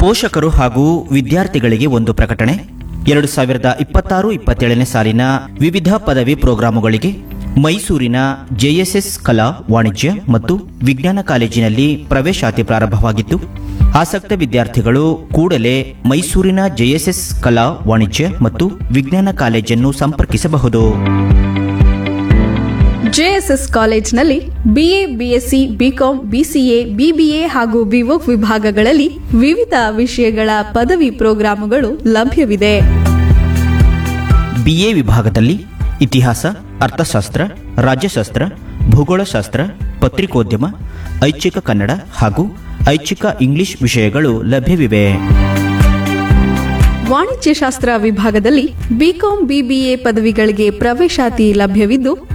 ಪೋಷಕರು ಹಾಗೂ ವಿದ್ಯಾರ್ಥಿಗಳಿಗೆ ಒಂದು ಪ್ರಕಟಣೆ ಎರಡು ಸಾವಿರದ ಇಪ್ಪತ್ತಾರು ಇಪ್ಪತ್ತೇಳನೇ ಸಾಲಿನ ವಿವಿಧ ಪದವಿ ಪ್ರೋಗ್ರಾಮುಗಳಿಗೆ ಮೈಸೂರಿನ ಜೆಎಸ್ಎಸ್ ಕಲಾ ವಾಣಿಜ್ಯ ಮತ್ತು ವಿಜ್ಞಾನ ಕಾಲೇಜಿನಲ್ಲಿ ಪ್ರವೇಶಾತಿ ಪ್ರಾರಂಭವಾಗಿತ್ತು ಆಸಕ್ತ ವಿದ್ಯಾರ್ಥಿಗಳು ಕೂಡಲೇ ಮೈಸೂರಿನ ಜೆಎಸ್ಎಸ್ ಕಲಾ ವಾಣಿಜ್ಯ ಮತ್ತು ವಿಜ್ಞಾನ ಕಾಲೇಜನ್ನು ಸಂಪರ್ಕಿಸಬಹುದು ಜೆಎಸ್ಎಸ್ ಕಾಲೇಜ್ನಲ್ಲಿ BA BSc BCom BCA BBA ಹಾಗೂ ಬಿವೋಕ್ ವಿಭಾಗಗಳಲ್ಲಿ ವಿವಿಧ ವಿಷಯಗಳ ಪದವಿ ಪ್ರೋಗ್ರಾಮುಗಳು ಲಭ್ಯವಿದೆ ಬಿಎ ವಿಭಾಗದಲ್ಲಿ ಇತಿಹಾಸ ಅರ್ಥಶಾಸ್ತ್ರ ರಾಜ್ಯಶಾಸ್ತ್ರ ಭೂಗೋಳಶಾಸ್ತ್ರ ಪತ್ರಿಕೋದ್ಯಮ ಐಚ್ಛಿಕ ಕನ್ನಡ ಹಾಗೂ ಐಚ್ಛಿಕ ಇಂಗ್ಲಿಷ್ ವಿಷಯಗಳು ಲಭ್ಯವಿವೆ ವಾಣಿಜ್ಯಶಾಸ್ತ್ರ ವಿಭಾಗದಲ್ಲಿ ಬಿಕಾಂ ಬಿಬಿಎ ಪದವಿಗಳಿಗೆ ಪ್ರವೇಶಾತಿ ಲಭ್ಯವಿದ್ದು